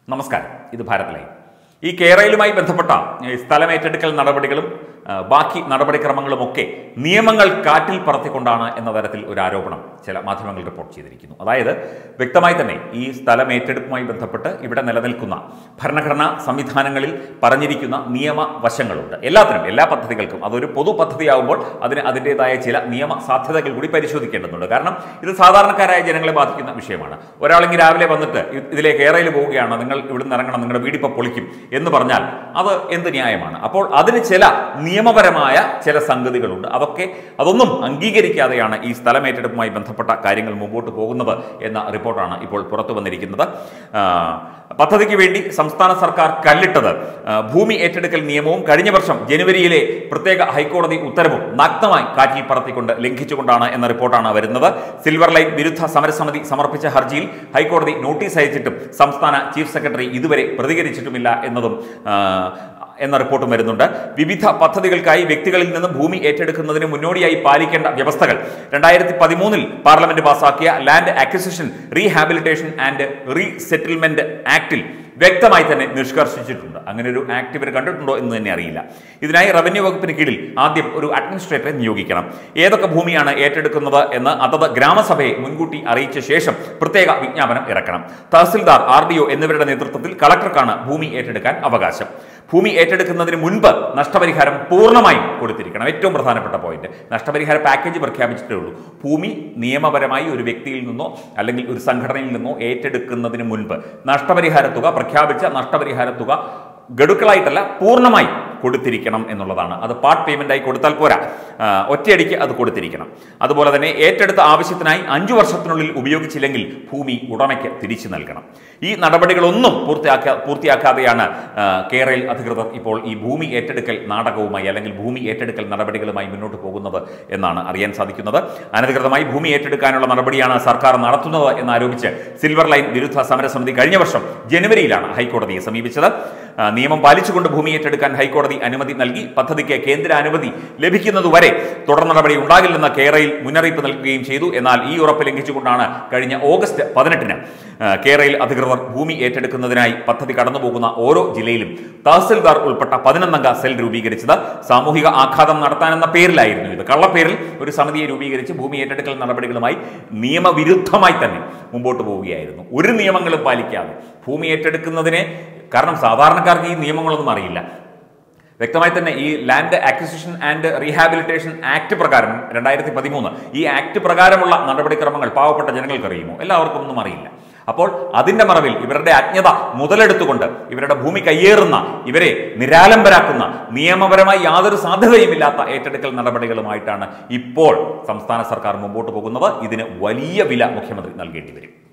നമസ്കാരം ഇത് ഭാരത് ലൈവ് ഈ കേരളയിലുമായി ബന്ധപ്പെട്ട ഈ സ്ഥലമേറ്റെടുക്കൽ നടപടികളും ആ, ബാക്കി നടപടിക്രമങ്ങളുമൊക്കെ നിയമങ്ങൾ കാറ്റിൽ പറത്തിക്കൊണ്ടാണ് എന്ന തരത്തിൽ ഒരു ആരോപണം ചില മാധ്യമങ്ങൾ റിപ്പോർട്ട് ചെയ്തിരിക്കുന്നു അതായത് വ്യക്തമായി തന്നെ ഈ സ്ഥലമേറ്റെടുപ്പുമായി ബന്ധപ്പെട്ട് ഇവിടെ നിലനിൽക്കുന്ന ഭരണഘടനാ സംവിധാനങ്ങളിൽ പറഞ്ഞിരിക്കുന്ന നിയമവശങ്ങളുണ്ട് എല്ലാത്തിനും എല്ലാ പദ്ധതികൾക്കും അതൊരു പൊതു പദ്ധതിയാകുമ്പോൾ അതിന് അതിൻ്റെതായ ചില നിയമ സാധ്യതകൾ കൂടി പരിശോധിക്കേണ്ടതുണ്ട് കാരണം ഇത് സാധാരണക്കാരായ ജനങ്ങളെ ബാധിക്കുന്ന വിഷയമാണ് ഒരാളെങ്കിൽ രാവിലെ വന്നിട്ട് ഇ- ഇതിലെ കേരളയിൽ പോവുകയാണ് നിങ്ങൾ ഇവിടുന്ന് ഇറങ്ങണം നിങ്ങളുടെ വീടിപ്പോൾ പൊളിക്കും എന്ന് പറഞ്ഞാൽ അത് എന്ത് ന്യായമാണ് അപ്പോൾ അതിന് ചില നിയമപരമായ ചില സംഗതികളുണ്ട് അതൊക്കെ അതൊന്നും അംഗീകരിക്കാതെയാണ് ഈ സ്ഥലമേറ്റെടുപ്പുമായി ബന്ധപ്പെട്ട കാര്യങ്ങൾ മുമ്പോട്ട് പോകുന്നത് എന്ന റിപ്പോർട്ടാണ് ഇപ്പോൾ പുറത്തു വന്നിരിക്കുന്നത് ആ, പദ്ധതിക്ക് വേണ്ടി സംസ്ഥാന സർക്കാർ കല്ലിട്ടത് ആ, ഭൂമി ഏറ്റെടുക്കൽ നിയമവും കഴിഞ്ഞ വർഷം ജനുവരിയിലെ പ്രത്യേക ഹൈക്കോടതി ഉത്തരവും നഗ്നമായി കാറ്റിൽ പറത്തിക്കൊണ്ട് ലംഘിച്ചുകൊണ്ടാണ് എന്ന റിപ്പോർട്ടാണ് വരുന്നത് സിൽവർ ലൈൻ വിരുദ്ധ സമരസമിതി സമർപ്പിച്ച ഹർജിയിൽ ഹൈക്കോടതി നോട്ടീസ് അയച്ചിട്ടും സംസ്ഥാന ചീഫ് സെക്രട്ടറി ഇതുവരെ പ്രതികരിച്ചിട്ടുമില്ല എന്നതും ആ, എന്ന റിപ്പോർട്ടും വരുന്നുണ്ട് വിവിധ പദ്ധതികൾക്കായി വ്യക്തികളിൽ നിന്ന് ഭൂമി ഏറ്റെടുക്കുന്നതിന് മുന്നോടിയായി പാലിക്കേണ്ട വ്യവസ്ഥകൾ രണ്ടായിരത്തി പതിമൂന്നിൽ പാർലമെന്റ് പാസാക്കിയ land acquisition rehabilitation and resettlement ആക്ടിൽ വ്യക്തമായി തന്നെ നിഷ്കർഷിച്ചിട്ടുണ്ട് അങ്ങനെ ഒരു ആക്ട് ഇവർ കണ്ടിട്ടുണ്ടോ എന്ന് തന്നെ അറിയില്ല ഇതിനായി റവന്യൂ വകുപ്പിന് കീഴിൽ ആദ്യം ഒരു അഡ്മിനിസ്ട്രേറ്ററെ നിയോഗിക്കണം ഏതൊക്കെ ഭൂമിയാണ് ഏറ്റെടുക്കുന്നത് എന്ന് അതത് ഗ്രാമസഭയെ മുൻകൂട്ടി അറിയിച്ച ശേഷം പ്രത്യേക വിജ്ഞാപനം ഇറക്കണം തഹസിൽദാർ ആർ ഡി ഒ എന്നിവരുടെ നേതൃത്വത്തിൽ കളക്ടർക്കാണ് ഭൂമി ഏറ്റെടുക്കാൻ അവകാശം ഭൂമി ഏറ്റെടുക്കുന്നതിന് മുൻപ് നഷ്ടപരിഹാരം പൂർണ്ണമായും കൊടുത്തിരിക്കണം ഏറ്റവും പ്രധാനപ്പെട്ട പോയിന്റ് നഷ്ടപരിഹാര പാക്കേജ് പ്രഖ്യാപിച്ചിട്ടേ ഉള്ളൂ ഭൂമി നിയമപരമായി ഒരു വ്യക്തിയിൽ നിന്നോ അല്ലെങ്കിൽ ഒരു സംഘടനയിൽ നിന്നോ ഏറ്റെടുക്കുന്നതിന് മുൻപ് നഷ്ടപരിഹാര തുക പ്രഖ്യാപിച്ച നഷ്ടപരിഹാര തുക ഗഡുക്കളായിട്ടല്ല പൂർണ്ണമായി കൊടുത്തിരിക്കണം എന്നുള്ളതാണ് അത് പാർട്ട് പേയ്മെന്റായി കൊടുത്താൽ പോരാ ആ, ഒറ്റയടിക്ക് അത് കൊടുത്തിരിക്കണം അതുപോലെ തന്നെ ഏറ്റെടുത്ത ആവശ്യത്തിനായി അഞ്ചു വർഷത്തിനുള്ളിൽ ഉപയോഗിച്ചില്ലെങ്കിൽ ഭൂമി ഉടമയ്ക്ക് തിരിച്ചു നൽകണം ഈ നടപടികളൊന്നും പൂർത്തിയാക്കാ പൂർത്തിയാക്കാതെയാണ് ആ, കേരള അധികൃതർ ഇപ്പോൾ ഈ ഭൂമി ഏറ്റെടുക്കൽ നാടകവുമായി അല്ലെങ്കിൽ ഭൂമി ഏറ്റെടുക്കൽ നടപടികളുമായി മുന്നോട്ട് പോകുന്നത് എന്നാണ് അറിയാൻ സാധിക്കുന്നത് അനധികൃതമായി ഭൂമി ഏറ്റെടുക്കാനുള്ള നടപടിയാണ് സർക്കാർ നടത്തുന്നത് എന്നാരോപിച്ച് സിൽവർ ലൈൻ വിരുദ്ധ സമരസമിതി കഴിഞ്ഞ വർഷം ജനുവരിയിലാണ് ഹൈക്കോടതിയെ സമീപിച്ചത് ആ, നിയമം പാലിച്ചുകൊണ്ട് ഭൂമി ഏറ്റെടുക്കാൻ ഹൈക്കോടതി അനുമതി നൽകി പദ്ധതിക്ക് കേന്ദ്ര അനുമതി ലഭിക്കുന്നതുവരെ തുടർ നടപടി ഉണ്ടാകില്ലെന്ന് കേരളയിൽ മുന്നറിയിപ്പ് നൽകുകയും ചെയ്തു എന്നാൽ ഈ ഉറപ്പ് ലംഘിച്ചുകൊണ്ടാണ് കഴിഞ്ഞ ഓഗസ്റ്റ് പതിനെട്ടിന് ആ, കേരളയിൽ അധികൃതർ ഭൂമി ഏറ്റെടുക്കുന്നതിനായി പദ്ധതി കടന്നുപോകുന്ന ഓരോ ജില്ലയിലും തഹസിൽദാർ ഉൾപ്പെട്ട പതിനൊന്നംഗ സെൽ രൂപീകരിച്ചത് സാമൂഹിക ആഘാതം നടത്താനെന്ന പേരിലായിരുന്നു ഇത് കള്ളപ്പേരിൽ ഒരു സമിതിയെ രൂപീകരിച്ച് ഭൂമി ഏറ്റെടുക്കൽ നടപടികളുമായി നിയമവിരുദ്ധമായി തന്നെ മുമ്പോട്ട് പോവുകയായിരുന്നു ഒരു നിയമങ്ങളും പാലിക്കാതെ ഭൂമി ഏറ്റെടുക്കുന്നതിനെ കാരണം സാധാരണക്കാർക്ക് ഈ നിയമങ്ങളൊന്നും അറിയില്ല വ്യക്തമായി തന്നെ ഈ land acquisition and rehabilitation act പ്രകാരം രണ്ടായിരത്തി പതിമൂന്ന് ഈ ആക്ട് പ്രകാരമുള്ള നടപടിക്രമങ്ങൾ പാവപ്പെട്ട ജനങ്ങൾക്ക് അറിയുമോ എല്ലാവർക്കും ഒന്നും അറിയില്ല അപ്പോൾ അതിന്റെ മറവിൽ ഇവരുടെ അജ്ഞത മുതലെടുത്തുകൊണ്ട് ഇവരുടെ ഭൂമി കയ്യേറുന്ന ഇവരെ നിരാലംബരാക്കുന്ന നിയമപരമായി യാതൊരു സാധ്യതയുമില്ലാത്ത ഏറ്റെടുക്കൽ നടപടികളുമായിട്ടാണ് ഇപ്പോൾ സംസ്ഥാന സർക്കാർ മുമ്പോട്ട് പോകുന്നത് ഇതിന് വലിയ വില മുഖ്യമന്ത്രി നൽകേണ്ടി വരും